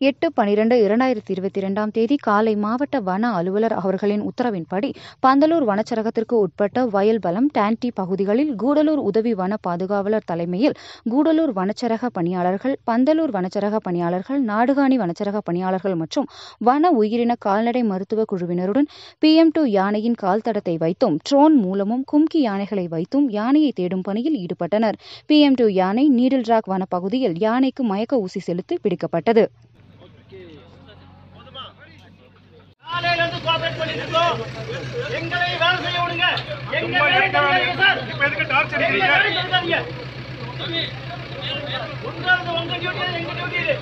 எட்டு பனிரெண்டு இரண்டாயிரத்தி இருபத்தி இரண்டாம் தேதி காலை மாவட்ட வன அலுவலர் அவர்களின் உத்தரவின்படி பந்தலூர் வனச்சரகத்திற்கு உட்பட்ட வயல்பலம் டான்டி பகுதிகளில் கூடலூர் உதவி வன பாதுகாவலர் தலைமையில் கூடலூர் வனச்சரக பணியாளர்கள் பந்தலூர் வனச்சரக பணியாளர்கள் நாடுகாணி வனச்சரக பணியாளர்கள் மற்றும் வன உயிரின கால்நடை மருத்துவ குழுவினருடன் பிஎம் டூ யானையின் கால் தடத்தை வைத்தும் ட்ரோன் மூலமும் கும்கி யானைகளை வைத்தும் யானையை தேடும் பணியில் ஈடுபட்டனர் பிஎம் டூ யானை நீடில் ராக் வனப்பகுதியில் யானைக்கு மயக்க ஊசி செலுத்தி பிடிக்கப்பட்டது காலையில இருந்து கோஆபரேட் பண்ணிட்டு இருக்கோம் எங்களை வேலை செய்ய விடுங்க எங்க வேலை செய்யாதீங்க சார் இப்ப எதுக்கு டார்ச்சர் எங்க அடிக்கிறீங்க வேலை செய்யாதீங்க உங்களது உங்க டியூட்டி எங்க டியூட்டி இது